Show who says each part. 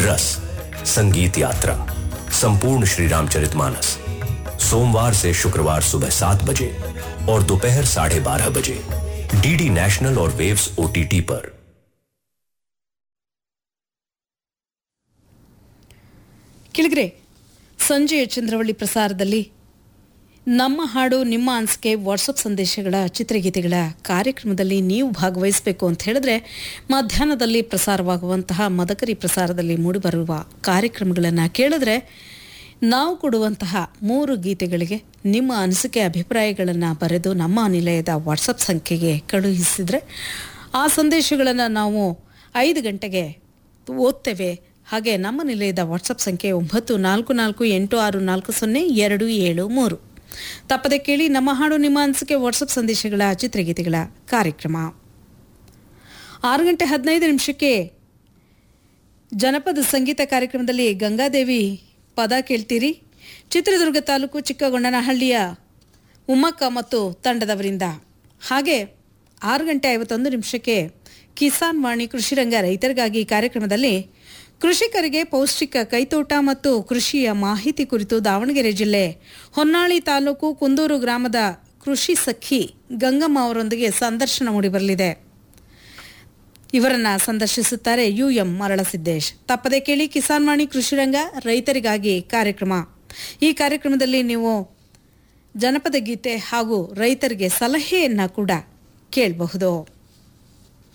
Speaker 1: रस संगीत यात्रा संपूर्ण श्री रामचरितमानस सोमवार से शुक्रवार सुबह सात बजे और दोपहर साढ़े बारह बजे डीडी नेशनल और वेव्स ओटीटी पर
Speaker 2: ಕೆಳಗರೆ ಸಂಜೆಯ ಚಂದ್ರವಳ್ಳಿ ಪ್ರಸಾರದಲ್ಲಿ ನಮ್ಮ ಹಾಡು ನಿಮ್ಮ ಅನಿಸಿಕೆ ವಾಟ್ಸಪ್ ಸಂದೇಶಗಳ ಚಿತ್ರಗೀತೆಗಳ ಕಾರ್ಯಕ್ರಮದಲ್ಲಿ ನೀವು ಭಾಗವಹಿಸಬೇಕು ಅಂತ ಹೇಳಿದ್ರೆ ಮಧ್ಯಾಹ್ನದಲ್ಲಿ ಪ್ರಸಾರವಾಗುವಂತಹ ಮದಕರಿ ಪ್ರಸಾರದಲ್ಲಿ ಮೂಡಿಬರುವ ಕಾರ್ಯಕ್ರಮಗಳನ್ನು ಕೇಳಿದ್ರೆ ನಾವು ಕೊಡುವಂತಹ ಮೂರು ಗೀತೆಗಳಿಗೆ ನಿಮ್ಮ ಅನಿಸಿಕೆ ಅಭಿಪ್ರಾಯಗಳನ್ನು ಬರೆದು ನಮ್ಮ ನಿಲಯದ ವಾಟ್ಸಪ್ ಸಂಖ್ಯೆಗೆ ಕಳುಹಿಸಿದರೆ ಆ ಸಂದೇಶಗಳನ್ನು ನಾವು ಐದು ಗಂಟೆಗೆ ಓದ್ತೇವೆ ಹಾಗೆ ನಮ್ಮ ನಿಲಯದ ವಾಟ್ಸಪ್ ಸಂಖ್ಯೆ ಒಂಬತ್ತು ನಾಲ್ಕು ನಾಲ್ಕು ಎಂಟು ಆರು ನಾಲ್ಕು ಸೊನ್ನೆ ಎರಡು ಏಳು ಮೂರು ತಪ್ಪದೆ ಕೇಳಿ ನಮ್ಮ ಹಾಡು ನಿಮ್ಮ ಅನಿಸಿಕೆ ವಾಟ್ಸಪ್ ಸಂದೇಶಗಳ ಚಿತ್ರಗೀತೆಗಳ ಕಾರ್ಯಕ್ರಮ ಆರು ಗಂಟೆ ಹದಿನೈದು ನಿಮಿಷಕ್ಕೆ ಜನಪದ ಸಂಗೀತ ಕಾರ್ಯಕ್ರಮದಲ್ಲಿ ಗಂಗಾದೇವಿ ಪದ ಕೇಳ್ತೀರಿ ಚಿತ್ರದುರ್ಗ ತಾಲೂಕು ಚಿಕ್ಕಗೊಂಡನಹಳ್ಳಿಯ ಉಮ್ಮಕ್ಕ ಮತ್ತು ತಂಡದವರಿಂದ ಹಾಗೆ ಆರು ಗಂಟೆ ಐವತ್ತೊಂದು ನಿಮಿಷಕ್ಕೆ ಕಿಸಾನ್ ವಾಣಿ ಕೃಷಿರಂಗ ರೈತರಿಗಾಗಿ ಕಾರ್ಯಕ್ರಮದಲ್ಲಿ ಕೃಷಿಕರಿಗೆ ಪೌಷ್ಟಿಕ ಕೈತೋಟ ಮತ್ತು ಕೃಷಿಯ ಮಾಹಿತಿ ಕುರಿತು ದಾವಣಗೆರೆ ಜಿಲ್ಲೆ ಹೊನ್ನಾಳಿ ತಾಲೂಕು ಕುಂದೂರು ಗ್ರಾಮದ ಕೃಷಿ ಸಖಿ ಗಂಗಮ್ಮ ಅವರೊಂದಿಗೆ ಸಂದರ್ಶನ ಮೂಡಿಬರಲಿದೆ ಇವರನ್ನ ಸಂದರ್ಶಿಸುತ್ತಾರೆ ಯು ಎಂ ಮರಳಸಿದ್ದೇಶ್ ತಪ್ಪದೆ ಕೇಳಿ ಕಿಸಾನ್ ವಾಣಿ ಕೃಷಿರಂಗ ರೈತರಿಗಾಗಿ ಕಾರ್ಯಕ್ರಮ ಈ ಕಾರ್ಯಕ್ರಮದಲ್ಲಿ ನೀವು ಜನಪದ ಗೀತೆ ಹಾಗೂ ರೈತರಿಗೆ ಸಲಹೆಯನ್ನ ಕೂಡ ಕೇಳಬಹುದು